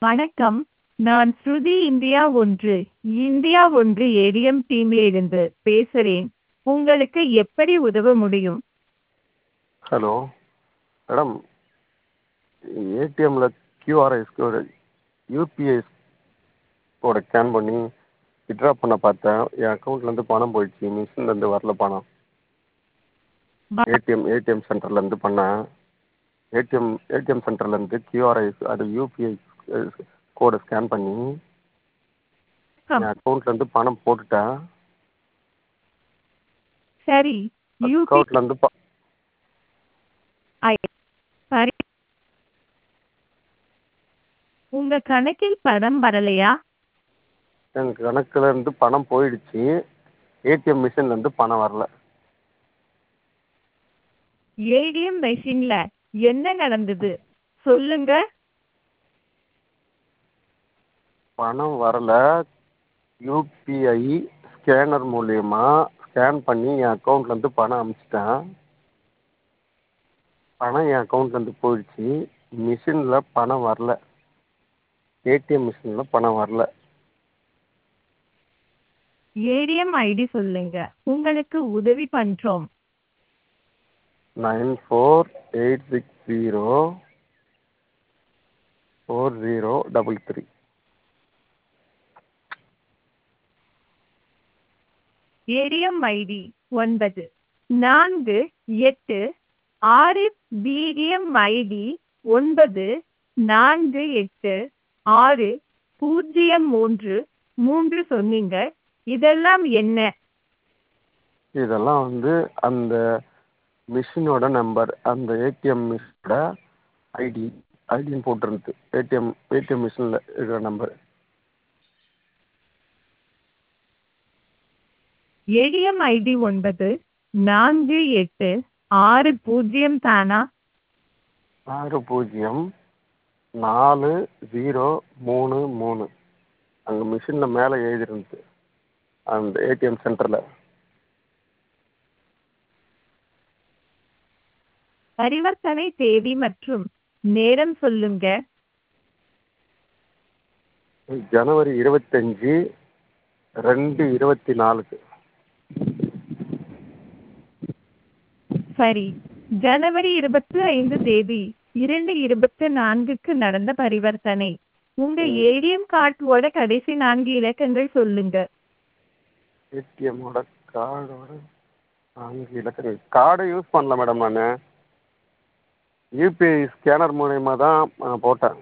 வணக்கம் நான் ஸ்ருதி இந்தியா ஒன்று இந்தியா ஒன்று ஏடிஎம் டீமிலிருந்து பேசுகிறேன் உங்களுக்கு எப்படி உதவ முடியும் ஹலோ மேடம் ஏடிஎம்மில் கியூஆர்எஸ் கோடு யூபிஐ கோடை ஸ்கேன் பண்ணி வித்ட்ரா பண்ண பார்த்தேன் என் அக்கௌண்ட்லேருந்து பணம் போயிடுச்சு மிஷின்லேருந்து வரல பணம் ஏடிஎம் ஏடிஎம் சென்டர்லேருந்து பண்ணேன் ஏடிஎம் ஏடிஎம் சென்டர்லேருந்து கியூஆர்ஐஸ் அது யூபிஐ கோடை ஸ்கேன் பண்ணி என் அக்கௌண்ட்லேருந்து பணம் போட்டுட்டேன் சரி யூபி அக்கௌண்ட்லேருந்து ப சரி உங்க கணக்கில் பணம் வரலையா என் கணக்குலேருந்து பணம் போயிடுச்சு ஏடிஎம் மிஷின்லேருந்து பணம் வரல ஏடிஎம் மெஷின்ல என்ன நடந்தது சொல்லுங்க பணம் வரல யூபிஐ ஸ்கேனர் மூலியமா ஸ்கேன் பண்ணி என் அக்கௌண்ட்லேருந்து பணம் அனுப்பிச்சிட்டேன் பணம் என் அக்கௌண்ட்லேருந்து போயிடுச்சு மிஷினில் பணம் வரல ஏடிஎம் மிஷினில் பணம் வரல ஏடிஎம் ஐடி சொல்லுங்க உங்களுக்கு உதவி பண்றோம் nine four eight six zero four zero double three ATM ID ஒன்பது நான்கு எட்டு ஆறு பிடிஎம் ஐடி ஒன்பது நான்கு எட்டு ஆறு பூஜ்ஜியம் மூன்று மூன்று சொன்னீங்க இதெல்லாம் என்ன இதெல்லாம் வந்து அந்த மிஷினோட நம்பர் அந்த ஏடிஎம் மிஷினோட ஐடி ஐடின்னு போட்டிருந்துது ஏடிஎம் ஏடிஎம் மிஷினில் இருக்கிற நம்பர் ஏடிஎம் ஐடி ஒன்பது நான்கு எட்டு ஆறு பூஜ்ஜியம் தானா ஆறு பூஜ்ஜியம் நாலு ஜீரோ மூணு மூணு அங்கே மிஷினில் மேலே எழுதிருந்துது அந்த ஏடிஎம் சென்டரில் பரிவர்த்தனை தேதி மற்றும் நேரம் சொல்லுங்க ஜனவரி இருபத்தஞ்சி ரெண்டு இருபத்தி நாலுக்கு சரி ஜனவரி இருபத்தி ஐந்து தேதி இரண்டு இருபத்தி நான்குக்கு நடந்த பரிவர்த்தனை உங்க ஏடிஎம் கார்டோட கடைசி நான்கு இலக்கங்கள் சொல்லுங்க ஏடிஎம்மோட கார்டோட நான்கு இலக்கங்கள் கார்டை யூஸ் பண்ணல மேடம் நான் யூபிஐ ஸ்கேனர் மூலயமா தான் நான் போட்டேன்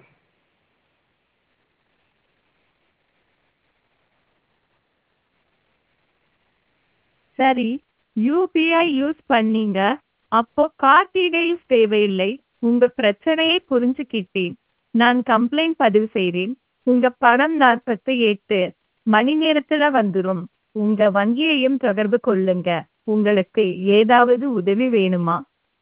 சரி யூபிஐ யூஸ் பண்ணீங்க அப்போ கார்ட் டீடைல்ஸ் தேவையில்லை உங்க பிரச்சனையை புரிஞ்சுக்கிட்டேன் நான் கம்ப்ளைண்ட் பதிவு செய்றேன் உங்க பணம் நாற்பத்தி எட்டு மணி நேரத்துல வந்துரும் உங்க வங்கியையும் தொடர்பு கொள்ளுங்க உங்களுக்கு ஏதாவது உதவி வேணுமா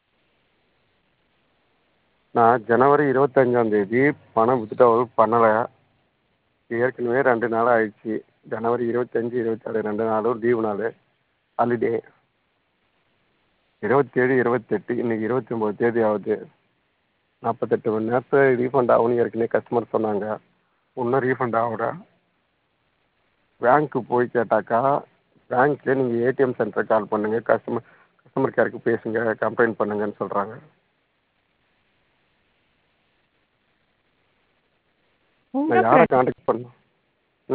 நான் ஜனவரி இருபத்தஞ்சாம் தேதி பணம் வித்ட்ராவல் பண்ணலை ஏற்கனவே ரெண்டு நாள் ஆயிடுச்சு ஜனவரி இருபத்தஞ்சி இருபத்தாறு ரெண்டு நாளும் லீவு நாள் ஹாலிடே இருபத்தேழு இருபத்தெட்டு இன்னைக்கு இருபத்தி ஒம்பது தேதி ஆகுது நாற்பத்தெட்டு மணி நேரத்தில் ரீஃபண்ட் ஆகும்னு ஏற்கனவே கஸ்டமர் சொன்னாங்க இன்னும் ரீஃபண்ட் ஆகல பேங்க்கு போய் கேட்டாக்கா பேங்க்லேயே நீங்கள் ஏடிஎம் சென்டருக்கு கால் பண்ணுங்கள் கஸ்டமர் கஸ்டமர் கேருக்கு பேசுங்க கம்ப்ளைண்ட் பண்ணுங்கன்னு சொல்கிறாங்க உங்க நான் யாரை காண்டாக்ட் பண்ணணும்